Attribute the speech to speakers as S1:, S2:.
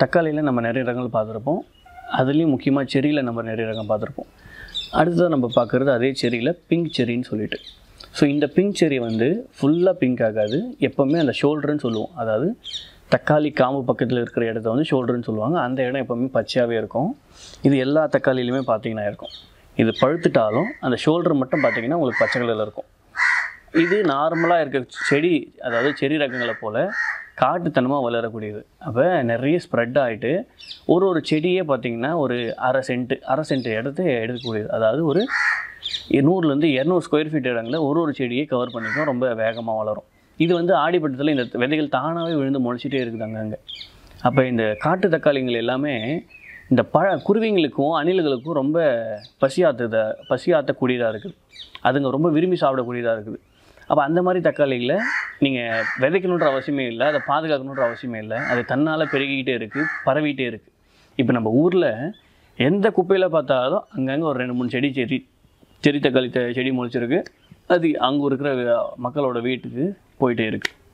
S1: தக்காளியில் நம்ம நிறைய ரகங்கள் பார்த்துருப்போம் அதுலேயும் முக்கியமாக செரியில் நம்ம நிறைய ரகம் பார்த்துருப்போம் அடுத்ததாக நம்ம பார்க்குறது அதே செரியில் பிங்க் செரின்னு சொல்லிட்டு ஸோ இந்த பிங்க் செரி வந்து ஃபுல்லாக பிங்க் ஆகாது எப்போவுமே அந்த ஷோல்டர்னு சொல்லுவோம் அதாவது தக்காளி காம்பு பக்கத்தில் இருக்கிற இடத்த வந்து ஷோல்டர்னு சொல்லுவாங்க அந்த இடம் எப்போவுமே பச்சையாகவே இருக்கும் இது எல்லா தக்காளியிலுமே பார்த்தீங்கன்னா இருக்கும் இது பழுத்துட்டாலும் அந்த ஷோல்டர் மட்டும் பார்த்தீங்கன்னா உங்களுக்கு பச்சை கலரில் இருக்கும் இது நார்மலாக இருக்க செடி அதாவது செடி ரகங்களை போல் காட்டுத்தனமாக வளரக்கூடியது அப்போ நிறைய ஸ்ப்ரெட் ஆகிட்டு ஒரு ஒரு செடியே பார்த்திங்கன்னா ஒரு அரை சென்ட்டு அரை சென்ட் இடத்த எடுக்கக்கூடியது அதாவது ஒரு நூறுலேருந்து இரநூறு ஸ்கொயர் ஃபீட் இடங்களை ஒரு ஒரு செடியை கவர் பண்ணிக்கும் ரொம்ப வேகமாக வளரும் இது வந்து ஆடிப்பட்டத்தில் இந்த விதைகள் தானாகவே விழுந்து முளைச்சிட்டே இருக்குது அங்கங்கே அப்போ இந்த காட்டு தக்காளிகள் எல்லாமே இந்த பழ குருவிங்களுக்கும் அணில்களுக்கும் ரொம்ப பசியாத்துத பசியாற்றக்கூடியதாக இருக்குது அதுங்க ரொம்ப விரும்பி சாப்பிடக்கூடியதாக இருக்குது அப்போ அந்த மாதிரி தக்காளிகளை நீங்கள் விதைக்கணுன்ற அவசியமே இல்லை அதை பாதுகாக்கணுன்ற அவசியமே இல்லை அது தன்னால் பெருகிக்கிட்டே இருக்குது பரவிட்டே இருக்குது இப்போ நம்ம ஊரில் எந்த குப்பையில் பார்த்தாலும் அங்கங்கே ஒரு ரெண்டு மூணு செடி செடி செடி தக்காளி த- செடி முளைச்சிருக்கு அது அங்கே இருக்கிற மக்களோட வீட்டுக்கு போயிட்டே இருக்குது